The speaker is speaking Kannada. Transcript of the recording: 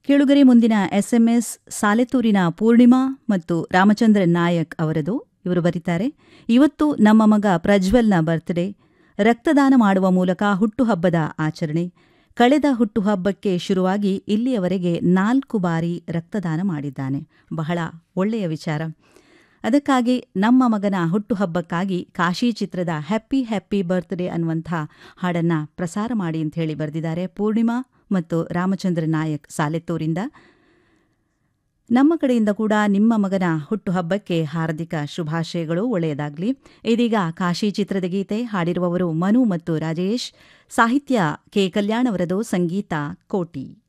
ಕೇಳುಗರೆ ಮುಂದಿನ ಎಸ್ಎಂಎಸ್ ಸಾಲೆತೂರಿನ ಪೂರ್ಣಿಮಾ ಮತ್ತು ರಾಮಚಂದ್ರನ್ ನಾಯಕ್ ಅವರದು ಇವರು ಬರೀತಾರೆ ಇವತ್ತು ನಮ್ಮ ಮಗ ಪ್ರಜ್ವಲ್ನ ಬರ್ತ್ಡೇ ರಕ್ತದಾನ ಮಾಡುವ ಮೂಲಕ ಹುಟ್ಟುಹಬ್ಬದ ಆಚರಣೆ ಕಳೆದ ಹುಟ್ಟುಹಬ್ಬಕ್ಕೆ ಶುರುವಾಗಿ ಇಲ್ಲಿಯವರೆಗೆ ನಾಲ್ಕು ಬಾರಿ ರಕ್ತದಾನ ಮಾಡಿದ್ದಾನೆ ಬಹಳ ಒಳ್ಳೆಯ ವಿಚಾರ ಅದಕ್ಕಾಗಿ ನಮ್ಮ ಮಗನ ಹುಟ್ಟುಹಬ್ಬಕ್ಕಾಗಿ ಕಾಶಿ ಚಿತ್ರದ ಹ್ಯಾಪಿ ಹ್ಯಾಪಿ ಬರ್ತ್ಡೇ ಅನ್ನುವಂಥ ಹಾಡನ್ನು ಪ್ರಸಾರ ಮಾಡಿ ಅಂತ ಹೇಳಿ ಬರೆದಿದ್ದಾರೆ ಪೂರ್ಣಿಮಾ ಮತ್ತು ರಾಮಚಂದ್ರ ನಾಯಕ್ ಸಾಲೆತ್ತೂರಿಂದ ನಮ್ಮ ಕಡೆಯಿಂದ ಕೂಡ ನಿಮ್ಮ ಮಗನ ಹುಟ್ಟುಹಬ್ಬಕ್ಕೆ ಹಾರ್ದಿಕ ಶುಭಾಶಯಗಳು ಒಳ್ಳೆಯದಾಗಲಿ ಇದೀಗ ಕಾಶಿ ಚಿತ್ರದ ಗೀತೆ ಹಾಡಿರುವವರು ಮನು ಮತ್ತು ರಾಜೇಶ್ ಸಾಹಿತ್ಯ ಕೆ ಕಲ್ಯಾಣ್ ಅವರದು ಸಂಗೀತ ಕೋಟಿ